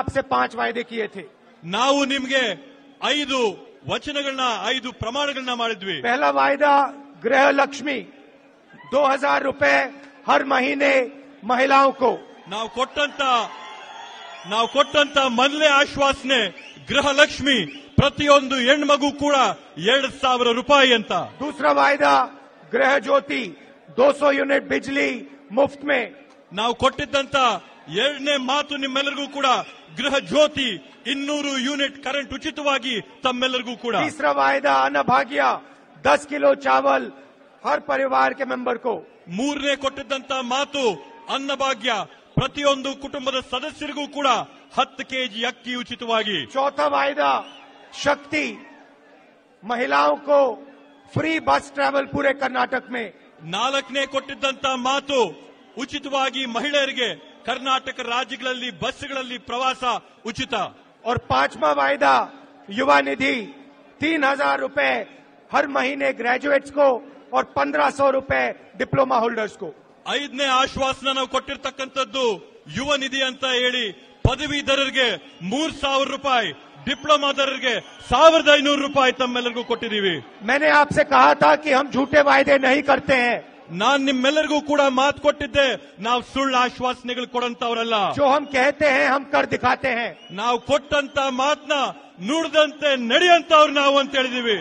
आपसे पांच वायदे किए थे ನಾವು ನಿಮ್ಗೆ ಐದು ವಚನಗಳನ್ನ ಐದು ಪ್ರಮಾಣಗಳನ್ನ ಮಾಡಿದ್ವಿ पहला वायदा गृह लक्ष्मी दो हजार रुपए हर महीने महिलाओं को ನಾವು ಕೊಟ್ಟಂತ ನಾವು ಕೊಟ್ಟಂತ ಮೊದಲೇ ಆಶ್ವಾಸನೆ ಗೃಹ ಲಕ್ಷ್ಮಿ ಪ್ರತಿಯೊಂದು ಹೆಣ್ಮಗು ಕೂಡ ಎರಡ್ ಸಾವಿರ ರೂಪಾಯಿ ಅಂತ दूसरा वायदा गृह ज्योति 200 यूनिट बिजली मुफ्त में ನಾವು ಕೊಟ್ಟಿದ್ದಂತ ಎರಡನೇ ಮಾತು ನಿಮ್ಮೆಲ್ಲರಿಗೂ ಕೂಡ ಗೃಹ ಜ್ಯೋತಿ ಇನ್ನೂರು ಯೂನಿಟ್ ಕರೆಂಟ್ ಉಚಿತವಾಗಿ ತಮ್ಮೆಲ್ಲರಿಗೂ ಕೂಡ तीसरा वायदा अन्न भाग्य 10 किलो चावल हर परिवार के मेंबर को ಮೂರನೇ ಕೊಟ್ಟಿದ್ದಂತ ಮಾತು ಅನ್ನಭಾಗ್ಯ ಪ್ರತಿಯೊಂದು ಕುಟುಂಬದ ಸದಸ್ಯರಿಗೂ ಕೂಡ ಹತ್ತು ಕೆಜಿ ಅಕ್ಕಿ ಉಚಿತವಾಗಿ चौथा वायदा शक्ति महिलाओं को फ्री बस ट्रैवल पूरे कर्नाटक में ನಾಲ್ಕನೇ ಕೊಟ್ಟಿದ್ದಂತ ಮಾತು ಉಚಿತವಾಗಿ ಮಹಿಳೆಯರಿಗೆ ಕರ್ನಾಟಕ ರಾಜ್ಯಗಳಲ್ಲಿ ಬಸ್ಗಳಲ್ಲಿ ಪ್ರವಾಸ ಉಚಿತ और पांचवा वायदा युवा निधि तीन हजार रूपए हर महीने ग्रेजुएट्स को और पंद्रह सौ रूपए डिप्लोमा होल्डर्स को ಐದನೇ ಆಶ್ವಾಸನ ನಾವು ಕೊಟ್ಟಿರ್ತಕ್ಕಂಥದ್ದು ಯುವ ನಿಧಿ ಅಂತ ಹೇಳಿ ಪದವೀಧರರಿಗೆ ಮೂರ್ ಸಾವಿರ ರೂಪಾಯಿ ಡಿಪ್ಲೊಮಾದವರಿಗೆ ಸಾವಿರದ ಐನೂರು ರೂಪಾಯಿ ತಮ್ಮೆಲ್ಲರಿಗೂ ಕೊಟ್ಟಿದ್ದೀವಿ मैंने आपसे कहा था कि हम झूठे वायदे नहीं करते हैं ನಾನ್ ನಿಮ್ಮೆಲ್ಲರಿಗೂ ಕೂಡ ಮಾತು ಕೊಟ್ಟಿದ್ದೆ ನಾವು ಸುಳ್ಳು ಆಶ್ವಾಸನೆಗಳು ಕೊಡಂತವ್ರಲ್ಲ जो हम कहते हैं हम कर दिखाते हैं ನಾವು ಕೊಟ್ಟಂತ ಮಾತನ್ನ ನುಡ್ದಂತೆ ನಡೆಯಂತವ್ರು ನಾವು ಅಂತ ಹೇಳಿದೀವಿ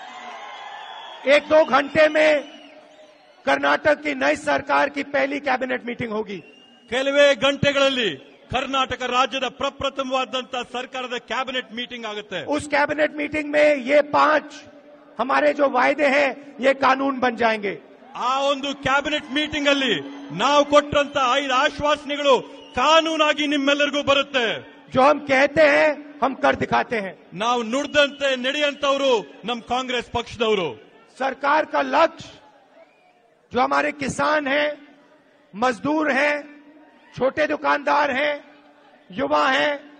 एक दो घंटे में कर्नाटक की नई सरकार की पहली कैबिनेट मीटिंग होगी ಕೆಲವೇ ಗಂಟೆಗಳಲ್ಲಿ ಕರ್ನಾಟಕ ರಾಜ್ಯದ ಪ್ರಪ್ರಥಮವಾದಂತ ಸರ್ಕಾರದ ಕ್ಯಾಬಿನೆಟ್ ಮೀಟಿಂಗ್ ಆಗುತ್ತೆ उस कैबिनेट मीटिंग में ये पांच हमारे जो वायदे हैं ये कानून बन जाएंगे ಆ ಒಂದು ಕ್ಯಾಬಿನೆಟ್ ಮೀಟಿಂಗ್ ಅಲ್ಲಿ ನಾವು ಕೊಟ್ಟಂತ ಐದು ಆಶ್ವಾಸನೆಗಳು ಕಾನೂನಾಗಿ ನಿಮ್ಮೆಲ್ಲರಿಗೂ ಬರುತ್ತೆ जो हम कहते हैं हम कर दिखाते हैं ನಾವು ನುಡ್ದಂತೆ ನಡೆಯಂತವ್ರು ನಮ್ ಕಾಂಗ್ರೆಸ್ ಪಕ್ಷದವರು सरकार का लक्ष्य जो हमारे किसान हैं मजदूर हैं छोटे दुकानदार हैं युवा हैं